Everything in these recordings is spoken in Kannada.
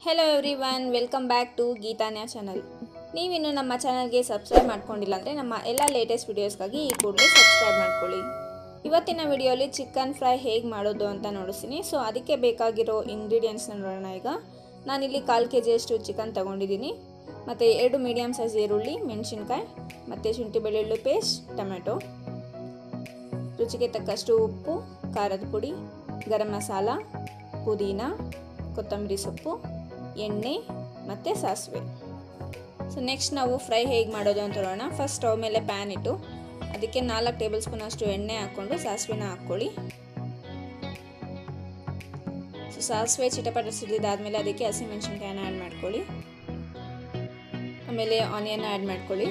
hello everyone welcome back to Geethanya channel ನೀವಿನ್ನು ನಮ್ಮ ಚಾನಲ್ಗೆ ಸಬ್ಸ್ಕ್ರೈಬ್ ಮಾಡ್ಕೊಂಡಿಲ್ಲ ಅಂದರೆ ನಮ್ಮ ಎಲ್ಲ ಲೇಟೆಸ್ಟ್ ವೀಡಿಯೋಸ್ಗಾಗಿ ಈ ಕೂಡಲೇ ಸಬ್ಸ್ಕ್ರೈಬ್ ಮಾಡ್ಕೊಳ್ಳಿ ಇವತ್ತಿನ ವಿಡಿಯೋಲಿ ಚಿಕನ್ ಫ್ರೈ ಹೇಗೆ ಮಾಡೋದು ಅಂತ ನೋಡಿಸ್ತೀನಿ ಸೊ ಅದಕ್ಕೆ ಬೇಕಾಗಿರೋ ಇಂಗ್ರೀಡಿಯೆಂಟ್ಸ್ನ ನೋಡೋಣ ಈಗ ನಾನಿಲ್ಲಿ ಕಾಲು ಕೆ ಜಿಯಷ್ಟು ಚಿಕನ್ ತೊಗೊಂಡಿದ್ದೀನಿ ಮತ್ತು ಎರಡು ಮೀಡಿಯಮ್ ಸೈಜ್ ಈರುಳ್ಳಿ ಮೆಣಸಿನ್ಕಾಯಿ ಮತ್ತು ಶುಂಠಿ ಬೆಳ್ಳುಳ್ಳಿ ಪೇಸ್ಟ್ ಟೊಮೆಟೊ ರುಚಿಗೆ ತಕ್ಕಷ್ಟು ಉಪ್ಪು ಖಾರದ ಪುಡಿ ಗರಂ ಮಸಾಲ ಪುದೀನ ಕೊತ್ತಂಬರಿ ಸೊಪ್ಪು ಎಣ್ಣೆ ಮತ್ತು ಸಾಸಿವೆ ಸೊ ನೆಕ್ಸ್ಟ್ ನಾವು ಫ್ರೈ ಹೇಗೆ ಮಾಡೋದು ಅಂತ ನೋಡೋಣ ಫಸ್ಟ್ ಸ್ಟವ್ ಮೇಲೆ ಪ್ಯಾನ್ ಇಟ್ಟು ಅದಕ್ಕೆ ನಾಲ್ಕು ಟೇಬಲ್ ಸ್ಪೂನ್ ಅಷ್ಟು ಎಣ್ಣೆ ಹಾಕ್ಕೊಂಡು ಸಾಸಿವೆನ ಹಾಕ್ಕೊಳ್ಳಿ ಸೊ ಸಾಸಿವೆ ಚಿಟಪಟ ಸಿಡಿದಾದ್ಮೇಲೆ ಅದಕ್ಕೆ ಹಸಿಮೆಣಸಿನ್ಕಾಯನ್ನ ಆ್ಯಡ್ ಮಾಡ್ಕೊಳ್ಳಿ ಆಮೇಲೆ ಆನಿಯನ್ ಆ್ಯಡ್ ಮಾಡ್ಕೊಳ್ಳಿ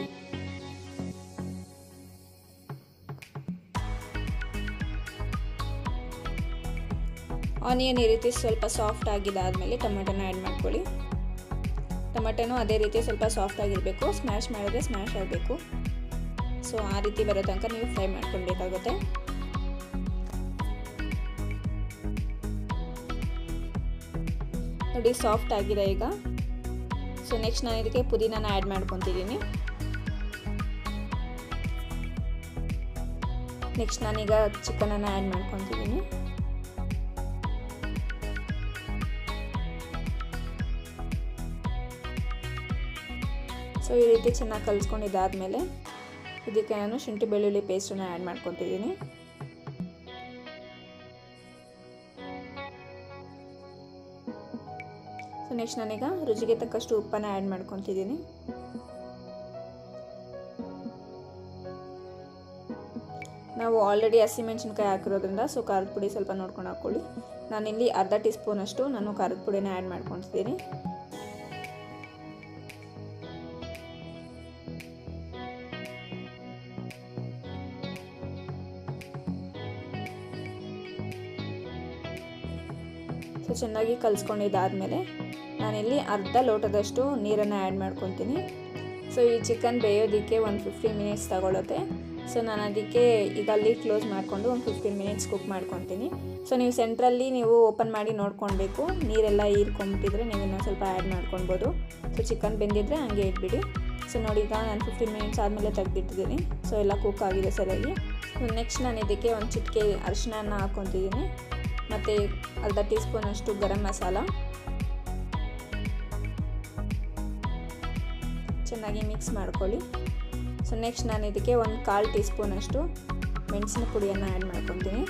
ಆನಿಯನ್ ಈ ರೀತಿ ಸ್ವಲ್ಪ ಸಾಫ್ಟ್ ಆಗಿದ್ದಾದಮೇಲೆ ಟೊಮೆಟೊನ ಆ್ಯಡ್ ಮಾಡ್ಕೊಳ್ಳಿ ಟೊಮೆಟೊನೂ ಅದೇ ರೀತಿ ಸ್ವಲ್ಪ ಸಾಫ್ಟ್ ಆಗಿರಬೇಕು ಸ್ಮ್ಯಾಶ್ ಮಾಡಿದ್ರೆ ಸ್ಮ್ಯಾಶ್ ಆಗಬೇಕು ಸೊ ಆ ರೀತಿ ಬರೋ ತನಕ ನೀವು ಫ್ರೈ ಮಾಡ್ಕೊಳ್ಬೇಕಾಗುತ್ತೆ ನೋಡಿ ಸಾಫ್ಟ್ ಆಗಿದೆ ಈಗ ಸೊ ನೆಕ್ಸ್ಟ್ ನಾನು ಇದಕ್ಕೆ ಪುದೀನಾನ ಆ್ಯಡ್ ಮಾಡ್ಕೊತಿದ್ದೀನಿ ನೆಕ್ಸ್ಟ್ ನಾನೀಗ ಚಿಕನನ್ನು ಆ್ಯಡ್ ಮಾಡ್ಕೊತಿದ್ದೀನಿ ಸೊ ಈ ರೀತಿ ಚೆನ್ನಾಗಿ ಕಲಿಸ್ಕೊಂಡಿದ್ದಾದಮೇಲೆ ಇದಕ್ಕೆ ನಾನು ಶುಂಠಿ ಬೆಳ್ಳುಳ್ಳಿ ಪೇಸ್ಟನ್ನು ಆ್ಯಡ್ ಮಾಡ್ಕೊತಿದ್ದೀನಿ ಸೊ ನೆಕ್ಸ್ಟ್ ನಾನೀಗ ರುಚಿಗೆ ತಕ್ಕಷ್ಟು ಉಪ್ಪನ್ನು ಆ್ಯಡ್ ಮಾಡ್ಕೊತಿದ್ದೀನಿ ನಾವು ಆಲ್ರೆಡಿ ಹಸಿಮೆಣ್ಸಿನ್ಕಾಯಿ ಹಾಕಿರೋದ್ರಿಂದ ಸೊ ಖಾರದ ಪುಡಿ ಸ್ವಲ್ಪ ನೋಡ್ಕೊಂಡು ಹಾಕ್ಕೊಳ್ಳಿ ನಾನಿಲ್ಲಿ ಅರ್ಧ ಟೀ ಸ್ಪೂನಷ್ಟು ನಾನು ಖಾರದ ಪುಡಿನ ಆ್ಯಡ್ ಮಾಡ್ಕೊತಿದ್ದೀನಿ ಸೊ ಚೆನ್ನಾಗಿ ಕಲಿಸ್ಕೊಂಡಿದ್ದಾದಮೇಲೆ ನಾನಿಲ್ಲಿ ಅರ್ಧ ಲೋಟದಷ್ಟು ನೀರನ್ನು ಆ್ಯಡ್ ಮಾಡ್ಕೊತೀನಿ ಸೊ ಈ ಚಿಕನ್ ಬೇಯೋದಕ್ಕೆ ಒಂದು ಫಿಫ್ಟೀನ್ ಮಿನಿಟ್ಸ್ ತಗೊಳುತ್ತೆ ಸೊ ನಾನು ಅದಕ್ಕೆ ಈಗ ಅಲ್ಲಿ ಕ್ಲೋಸ್ ಮಾಡಿಕೊಂಡು ಒಂದು ಫಿಫ್ಟೀನ್ ಮಿನಿಟ್ಸ್ ಕುಕ್ ಮಾಡ್ಕೊತೀನಿ ಸೊ ನೀವು ಸೆಂಟ್ರಲ್ಲಿ ನೀವು ಓಪನ್ ಮಾಡಿ ನೋಡ್ಕೊಳ್ಬೇಕು ನೀರೆಲ್ಲ ಹೀರ್ಕೊಂಬಿಟ್ಟಿದ್ರೆ ನೀವು ಇನ್ನೊಂದು ಸ್ವಲ್ಪ ಆ್ಯಡ್ ಮಾಡ್ಕೊಳ್ಬೋದು ಸೊ ಚಿಕನ್ ಬೆಂದಿದ್ರೆ ಹಂಗೆ ಇಟ್ಬಿಡಿ ಸೊ ನೋಡಿ ಈಗ ನಾನು ಫಿಫ್ಟೀನ್ ಮಿನಿಟ್ಸ್ ಆದಮೇಲೆ ತೆಗೆದಿಟ್ಟಿದ್ದೀನಿ ಸೊ ಎಲ್ಲ ಕುಕ್ ಆಗಿದೆ ಸರಿಯಾಗಿ ನೆಕ್ಸ್ಟ್ ನಾನು ಇದಕ್ಕೆ ಒಂದು ಚಿಟಿಕೆ ಅರಿಶಿನ ಹಾಕ್ಕೊತಿದ್ದೀನಿ ಮತ್ತು ಅರ್ಧ ಟೀ ಸ್ಪೂನಷ್ಟು ಗರಂ ಮಸಾಲ ಚೆನ್ನಾಗಿ ಮಿಕ್ಸ್ ಮಾಡ್ಕೊಳ್ಳಿ ಸೊ ನೆಕ್ಸ್ಟ್ ನಾನು ಇದಕ್ಕೆ ಒಂದು ಕಾಲು ಟೀ ಸ್ಪೂನಷ್ಟು ಮೆಣಸಿನ ಪುಡಿಯನ್ನು ಆ್ಯಡ್ ಮಾಡ್ಕೊತೀನಿ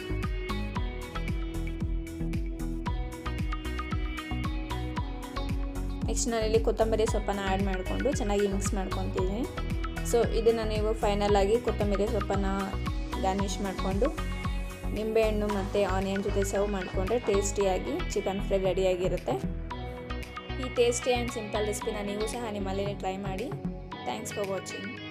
ನೆಕ್ಸ್ಟ್ ನಾನಿಲ್ಲಿ ಕೊತ್ತಂಬರಿ ಸೊಪ್ಪನ್ನು ಆ್ಯಡ್ ಮಾಡಿಕೊಂಡು ಚೆನ್ನಾಗಿ ಮಿಕ್ಸ್ ಮಾಡ್ಕೊತೀನಿ ಸೊ ಇದನ್ನು ನೀವು ಫೈನಲಾಗಿ ಕೊತ್ತಂಬರಿ ಸೊಪ್ಪನ್ನು ಗಾರ್ನಿಷ್ ಮಾಡಿಕೊಂಡು ನಿಂಬೆಹಣ್ಣು ಮತ್ತು ಆನಿಯನ್ ಜೊತೆ ಸರ್ವ್ ಮಾಡಿಕೊಂಡ್ರೆ ಟೇಸ್ಟಿಯಾಗಿ ಚಿಕನ್ ಫ್ರೈ ರೆಡಿಯಾಗಿರುತ್ತೆ ಈ ಟೇಸ್ಟಿ ಆ್ಯಂಡ್ ಸಿಂಪಲ್ ರೆಸಿಪಿನ ನೀವು ಸಹ ನಿಮ್ಮಲ್ಲೇ ಟ್ರೈ ಮಾಡಿ ಥ್ಯಾಂಕ್ಸ್ ಫಾರ್ ವಾಚಿಂಗ್